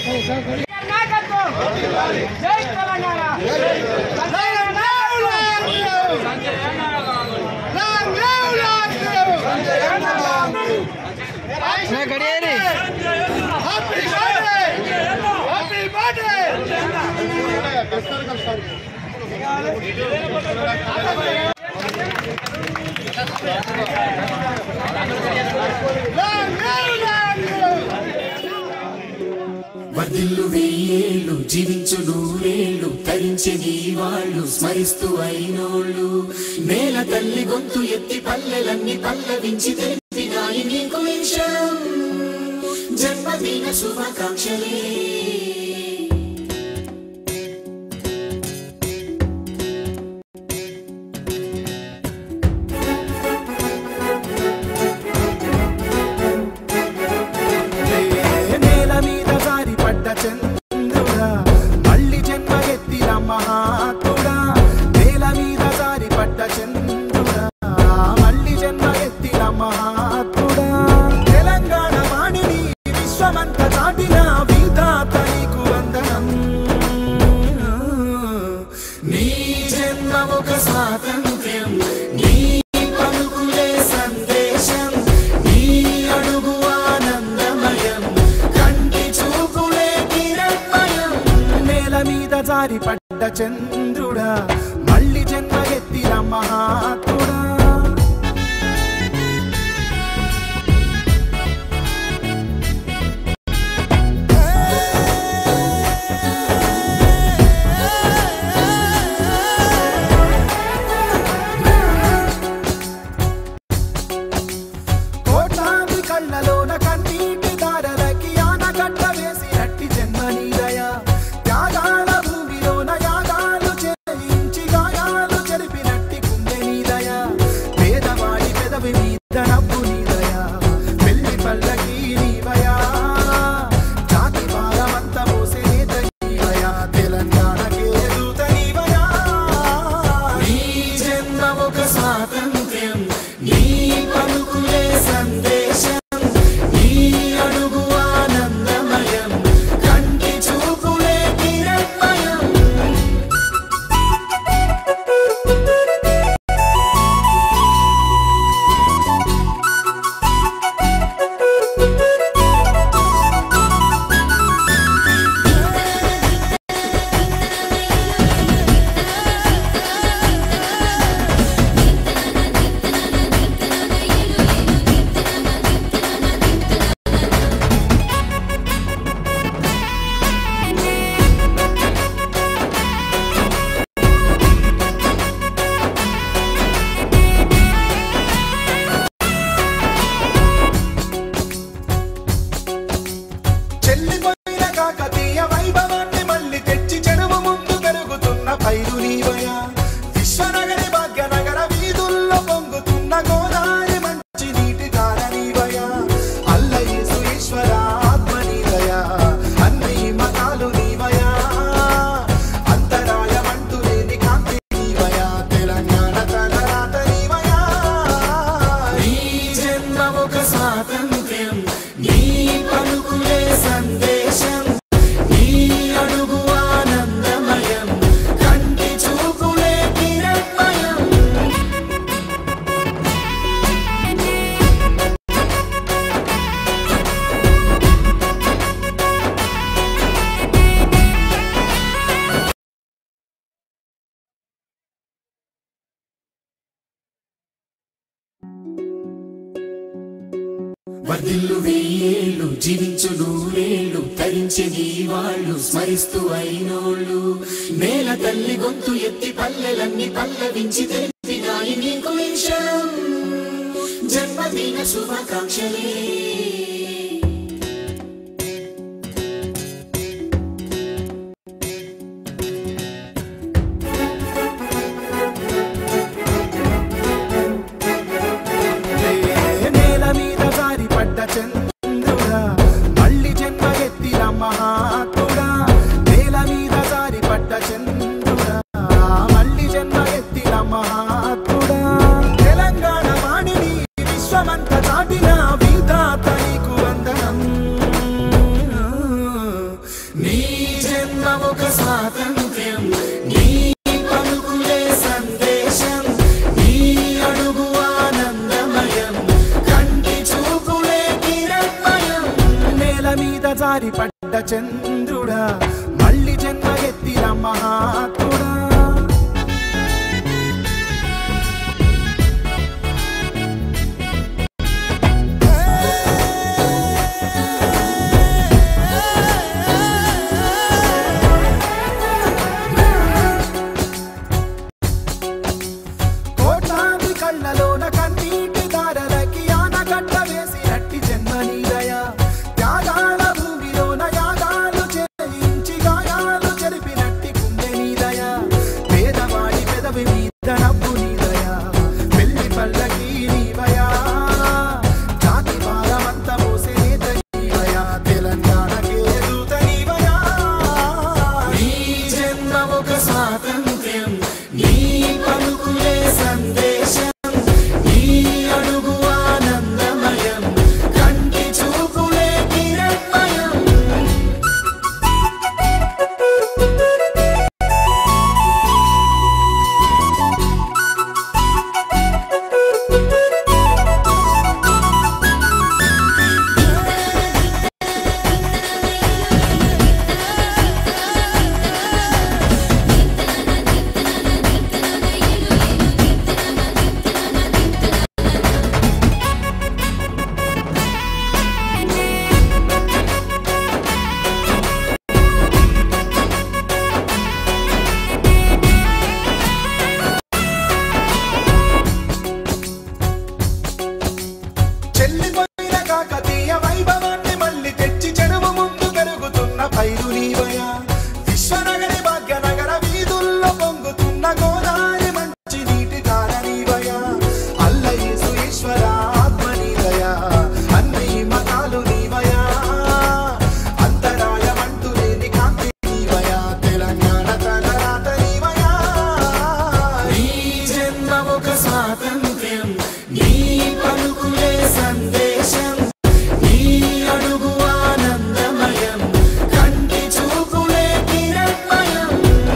నాయకత్వం జై తెలంగాణ వర్ధిల్లు వెయ్యేళ్ళు జీవించు నూరేళ్ళు తరించే నీ వాళ్ళు స్మరిస్తూ అయినోళ్ళు నేల తల్లి గొంతు ఎత్తి పల్లెలన్నీ పల్లవించి తెలిపినాయి నీకు ఈ క్షణం జన్మదిన శుభాకాంక్షలే నేల మీద జారి పడ్డ చంద్రుడా మళ్ళీ జన్మ ఎత్తిన మహాత్ముడా నేల మీద జారి పడ్డ చంద్రుడా మళ్ళీ జన్మ ఎత్తిన మహాత్ముడా తెలంగాణ వాణిని విశ్వమంత చాటిన విధాత నీకు వందనం నీ జన్మ ఒక స్వాతంత్ర్యం నీ పలుకులే సందేశం నీ అడుగు ఆనందమయం కంటి చూపులే కిరణమయం నేల మీద జారి పడ్డ చంద్రుడా మళ్ళీ జన్మ ఎత్తిన మహాత్ముడా కోట్లాది కళ్ళలోన కన్నీటి దారలకి ఆనకట్ట వేసినట్టి జన్మనీదయ త్యాగాల భూమిలోన యాగాలు చేయించి గాయాలు చెరిపినట్టి గుండె నీదయ పేదవాడి పెదవి మీద నవ్వు నీదయ పెళ్లి పల్లకి నీవయా జాతి భారమంత మోసే నేత నీవయా తెలంగాణకే దూత నీవయా నీ జన్మ ఒక స్వాతంత్ర్యం నీ పలుకులే సందేశం నీ అడుగు ఆనందమయం కంటి చూపులే కిరణమయం చెల్లిపోయిన కాకతీయ వైభవాన్ని మళ్ళీ తెచ్చి చెరువు ముందు పెరుగుతున్న పైరు నీవయ విశ్వనగరి భాగ్యనగర వీధుల్లో పొంగుతున్న గోదావరి మంచి నీటి కార నీవయ అల్లయేసు ఈశ్వర ఆత్మ నీవయ అన్ని మతాలు నీవయ అంతరాయమంటూ లేని కాంతి నీవయ తెలంగాణ తలరాత నీవయ నీ జన్మ ఒక స్వాతంత్ర్యం నీ పలుకులే సందేశం నీ అడుగు ఆనందమయం కంటి చూపులే కిరణమయం వర్ధిల్లు వెయ్యేళ్ళు జీవించు నూరేళ్ళు తరించే నీ వాళ్ళు స్మరిస్తూ అయినోళ్ళు నేల తల్లి గొంతు ఎత్తి పల్లెలన్నీ పల్లవించి తెలిపినాయి నీకు ఈ క్షణం జన్మదిన శుభాకాంక్షలే నేల మీద జారి పడ్డ చంద్రుడా మళ్ళీ జన్మ ఎత్తిన మహాత్ముడా నేల మీద జారి పడ్డ చంద్రుడా మళ్ళీ జన్మ ఎత్తిన మహాత్ముడా తెలంగాణ వాణిని విశ్వమంత చాటిన విధాత స్వాతంత్ర్యం నీ పలుకులే సందేశం నీ అడుగు ఆనందమయం కంటి చూపులే కిరణ్మయం నేల మీద జారి పడ్డ చంద్రుడా మళ్ళీ జన్మ ఎత్తిన మహాత్ముడా కోట్లాది కళ్ళలోన కన్నీటి దారలకి ఆనకట్ట వేసినట్టి జన్మనీదయ త్యాగాల భూమిలోన యాగాలు చేయించి గాయాలు చెరిపినట్టి గుండె నీదయ పేదవాడి పెదవి మీద నవ్వు నీదయ పెళ్లి పల్లకి నీవయా జాతి భారమంత మోసే నేత నీవయా తెలంగాణకే దూత నీవయా నీ జన్మ ఒక స్వాతంత్ర్యం నీ పలుకులే సందేశం నీ అడుగు ఆనందమయం కంటి చూపులే కిరణ్మయం చెల్లిపోయిన కాకతీయ వైభవాన్ని మళ్ళీ తెచ్చి చెరువు ముందు పెరుగుతున్న పైరు నీవయ విశ్వనగరి భాగ్యనగర వీధుల్లో పొంగుతున్న గోదావరి మంచి నీటి కార నీవయ అల్లయేసు ఈశ్వర ఆత్మ నీవయ అన్ని మతాలు నీవయ అంతరాయమంటూ లేని కాంతి నీవయ తెలంగాణ తలరాత నీవయ నీ జన్మ ఒక స్వాతంత్ర్యం నీ పలుకులే సందేశం నీ అడుగు ఆనందమయం కంటి చూపులే కిరణ్మయం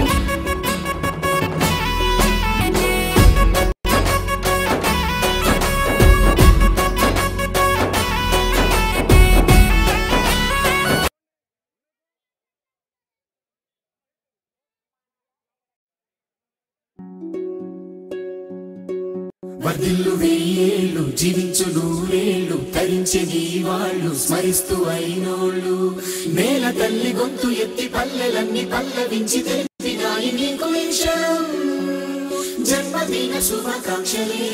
వర్ధిల్లు వెయ్యేళ్ళు జీవించు నూరేళ్ళు తరించే నీ వాళ్ళు స్మరిస్తూ అయినోళ్ళు నేల తల్లి గొంతు ఎత్తి పల్లెలన్నీ పల్లవించి తెలిపినాయి నీకు ఈ క్షణం జన్మదిన శుభాకాంక్షలే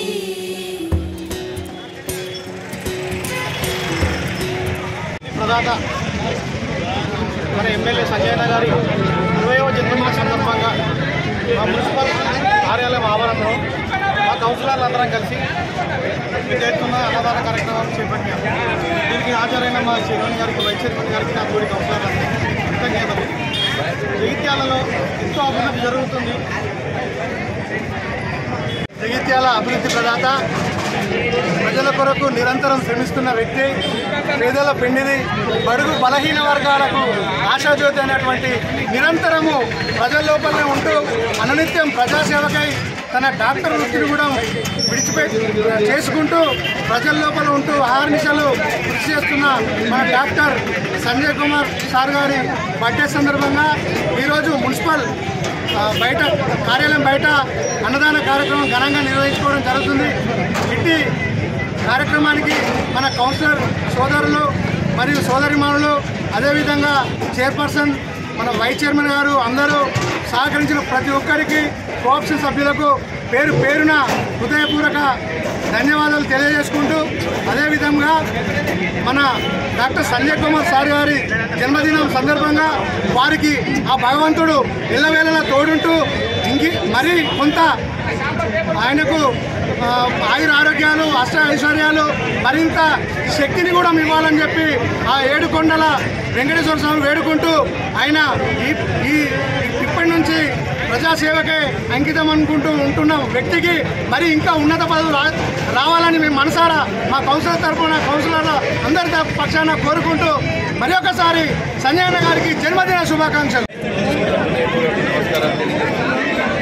ప్రదాత మన ఎమ్మెల్యే సంజయన గారి ఇరవైవ జన్మదిన సందర్భంగా మా మున్సిపల్ కార్యాలయం ఆవరణలో మా కౌన్సిలర్లు అందరం కలిసి పెద్ద ఎత్తున అన్నదాన కార్యక్రమం చేపట్టాము దీనికి హాజరైన మా చైర్మన్ గారికి వైస్ చైర్మన్ గారికి నా తోటి కౌన్సిలర్లు కృతజ్ఞతలు జగిత్యాలలో ఎంతో అభివృద్ధి జరుగుతుంది జగిత్యాల అభివృద్ధి ప్రదాత ప్రజల కొరకు నిరంతరం శ్రమిస్తున్న వ్యక్తి పేదల పెండిది బడుగు బలహీన వర్గాలకు ఆశాజ్యోతి అనేటువంటి నిరంతరము ప్రజల లోపలనే ఉంటూ అననిత్యం ప్రజాసేవకై తన డాక్టర్ వృత్తిని కూడా విడిచిపెట్టి చేసుకుంటూ ప్రజల లోపల ఉంటూ ఆహర్నిశలు కృషి చేస్తున్న మన డాక్టర్ సంజయ్ కుమార్ సార్ గారి బర్త్డే సందర్భంగా ఈరోజు మున్సిపల్ ఆ, బయట కార్యాలయం బయట అన్నదాన కార్యక్రమం ఘనంగా నిర్వహించుకోవడం జరుగుతుంది ఇట్టి కార్యక్రమానికి మన కౌన్సిలర్ సోదరులు మరియు సోదరిమానులు అదేవిధంగా చైర్పర్సన్ మన వైస్ చైర్మన్ గారు అందరూ సహకరించిన ప్రతి ఒక్కరికి కోఆప్షన్ సభ్యులకు పేరు పేరున హృదయపూర్వక ధన్యవాదాలు తెలియజేసుకుంటూ అదేవిధంగా మన డాక్టర్ సంజయ్ కుమార్ సార్ గారి జన్మదినం సందర్భంగా వారికి ఆ భగవంతుడు ఇళ్ళవేళలా తోడుంటూ ఇంకి మరీ కొంత ఆయనకు ఆ, ఆయుర ఆరోగ్యాలు అష్ట ఐశ్వర్యాలు మరింత శక్తిని కూడా ఇవ్వాలని చెప్పి ఆ ఏడు కొండల వెంకటేశ్వర స్వామి వేడుకుంటూ ఆయన ఈ ఈ ఇప్పటి నుంచి ప్రజాసేవకే అంకితం అనుకుంటూ ఉంటున్న వ్యక్తికి మరి ఇంకా ఉన్నత పదవులు రా రావాలని మేము మనసారా మా కౌన్సిలర్ తరఫున కౌన్సిలర్ల అందరి తరపు పక్షాన కోరుకుంటూ మరి ఒకసారి సంజయ్ అన్న గారికి జన్మదిన శుభాకాంక్షలు హృదయపూర్వక నమస్కారాలు తెలియజేస్తున్నాను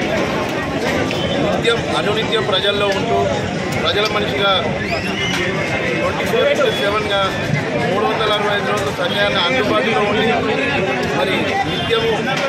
నిత్యం అనునిత్యం ప్రజల్లో ఉంటూ ప్రజల మనిషిగా ట్వంటీ ఫోర్ ఇంటూ సెవెన్గా మూడు వందల అరవై ఐదు రోజులు సమయాన్ని అందుబాటులో ఉండి మరి నిత్యము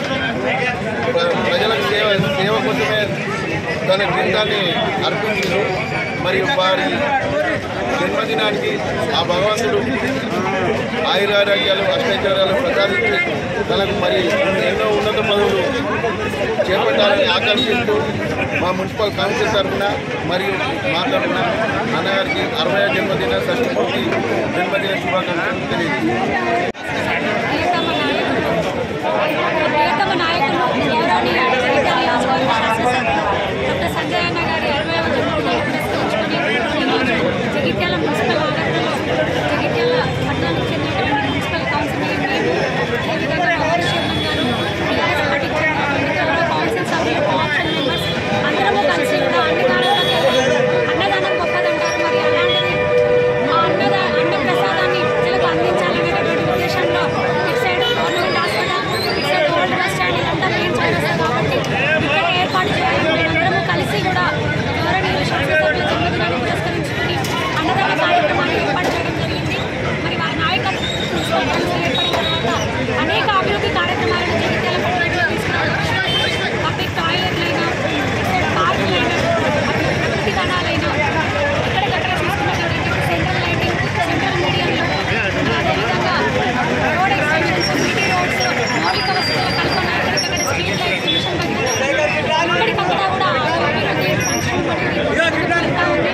ప్ర- ప్రజలకు సేవ సేవ కోసమే తన జీవితాన్ని అర్పించారు మరియు వారి జన్మదినానికి ఆ భగవంతుడు ఆయురారోగ్యాలు అష్టైశ్వర్యాలు ప్రసాదించి తనకు మరి ఎన్నో ఉన్నత పదవులు చేపట్టాలని ఆకాంక్షిస్తూ మా మున్సిపల్ కౌన్సిల్ తరఫున మరియు మా తరఫున అన్నగారికి అరవై జన్మదిన షష్ఠి పూర్తి జన్మదిన శుభాకాంక్షలు తెలియజేస్తున్నాను ప్రియతమ నాయకులు ప్రియతమ నాయకులు గౌరవనీయ జగిత్యాల నియోజకవర్గ శాసనసభ్యులు డాక్టర్ సంజయ్ అన్న గారి అరవై జన్మదినాన్ని పురస్కరించుకొని ఈరోజు జగిత్యాల మున్సిపల్ ఆవరణలో జగిత్యాల పట్టణానికి చెందినటువంటి మున్సిపల్ కౌన్సిలర్ మేము అదేవిధంగా రామకృష్ణ గారు టీఆర్ఎస్ పార్టీకి చెందినటువంటి గౌరవ కౌన్సిల్ సభ్యులు కోఆప్షన్ మెంబర్స్ అందరము కలిసి కూడా అన్ని దానాలకు అన్నదానం గొప్పదంటారు మరి అలాంటిది ఆ అన్నద అన్న ప్రసాదాన్ని ప్రజలకు అందించాలనేటటువంటి ఉద్దేశంలో ఇటు సైడ్ గవర్నమెంట్ హాస్పిటల్ ఇటు సైడ్ ఓల్డ్ బస్ స్టాండ్ ఇదంతా మెయిన్ చౌరస్తా కాబట్టి ఇక్కడ ఏర్పాటు చేయాలి అందరము కలిసి కూడా గౌరవనీయులు శాసనసభ్యుల జన్మదినాన్ని పురస్కరించుకుని అన్నదాన కార్యక్రమాన్ని ఏర్పాటు చేయడం జరిగింది మరి వారి నాయకత్వం మున్సిపల్ కౌన్సిల్ ఏర్పడిన తర్వాత అనేక అభివృద్ధి కార్యక్రమాలను జగిత్యాల పట్టణంలో తీసుకురావచ్చు పబ్లిక్ టాయిలెట్లైనా ఇటు సైడ్ పార్కులైనా అభివృద్ధి ధనాలైనా ఎక్కడికక్కడ చూసుకున్నట్లయితే సెంట్రల్ లైటింగ్ సెంట్రల్ మీడియంలో అదేవిధంగా రోడ్ ఎక్స్టెన్షన్స్ సిటీ రోడ్స్ మౌలిక వసతుల కల్పన ఎక్కడికక్కడ స్ట్రీట్ లైట్స్ మిషన్ ఎక్కడికక్కడ కూడా అభివృద్ధి సంక్షేమం అనేది జరుగుతూ ఉంది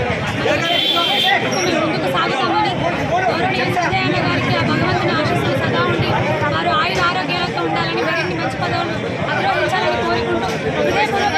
మేము ముందుకు సాగుతామని గౌరవనీయ సంజయన్న గారికి ఆ భగవంతుని ఆశీస్సులు సదా ఉండి వారు ఆయుర ఆరోగ్యాలతో ఉండాలని మరిన్ని మంచి పదవులు అధిరోహించాలని కోరుకుంటూ హృదయపూర్వక